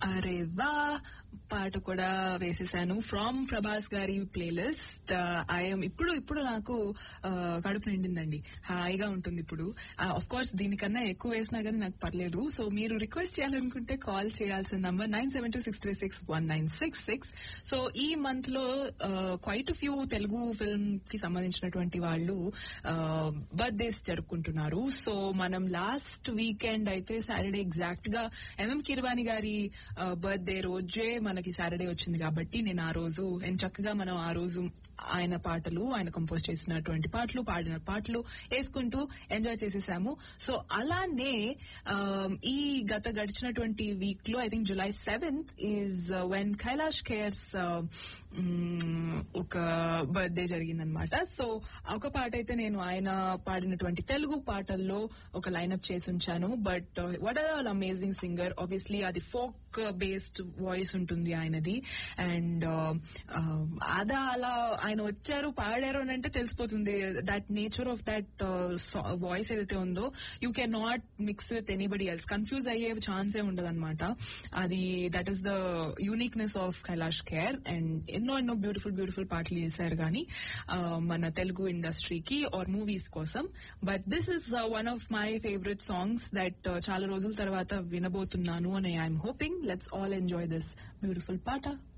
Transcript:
అరే వా పాట కూడా వేసేసాను ఫ్రమ్ ప్రభాస్ గారి ప్లేలిస్ట్ ఐఎమ్ ఇప్పుడు ఇప్పుడు నాకు ఆ, కడుపు నిండిందండి హాయిగా ఉంటుంది ఇప్పుడు ఆఫ్ కోర్స్ దీనికన్నా ఎక్కువ వేసినా కానీ నాకు పర్లేదు సో మీరు రిక్వెస్ట్ చేయాలనుకుంటే కాల్ చేయాల్సిన number nine seven two six three six one nine six six so ఈ మంత్ లో క్వైట్ ఫ్యూ తెలుగు ఫిల్మ్ కి సంబంధించినటువంటి వాళ్ళు బర్త్డేస్ జరుపుకుంటున్నారు సో మనం లాస్ట్ వీకెండ్ అయితే సాటర్డే ఎగ్జాక్ట్ గా ఎంఎం కిర్వాణి గారి బర్త్డే రోజే మనకి సాటర్డే వచ్చింది కాబట్టి నేను ఆ రోజు నేను చక్కగా మనం ఆ రోజు ఆయన పాటలు ఆయన కంపోజ్ చేసినటువంటి పాటలు పాడిన పాటలు వేసుకుంటూ ఎంజాయ్ చేసేసాము సో అలానే um, ఈ గత గడిచినటువంటి వీక్ లో I think July seventh is when Kailash Kher's ఒక బర్త్డే జరిగిందనమాట సో ఒక పాట అయితే నేను ఆయన పాడినటువంటి తెలుగు పాటల్లో ఒక లైనప్ చేసి ఉంచాను but what are amazing singer obviously అది ఫోక్ బేస్డ్ వాయిస్ ఉంటుంది ఆయనది అండ్ అదా అలా ఆయన వచ్చారు పాడారు అని అంటే తెలిసిపోతుంది that nature of that voice ఏదైతే ఉందో you can not mix with anybody else confuse అయ్యే ఛాన్సే ఉండదు అనమాట అది that is the uniqueness of Kailash Kher and ఎన్నో ఎన్నో బ్యూటిఫుల్ బ్యూటిఫుల్ పాటలు చేశారు కానీ మన తెలుగు ఇండస్ట్రీకి ఆర్ మూవీస్ కోసం but this is one of my favourite songs that చాలా రోజుల తర్వాత వినబోతున్నాను అని I'm hoping let's all enjoy this beautiful పాట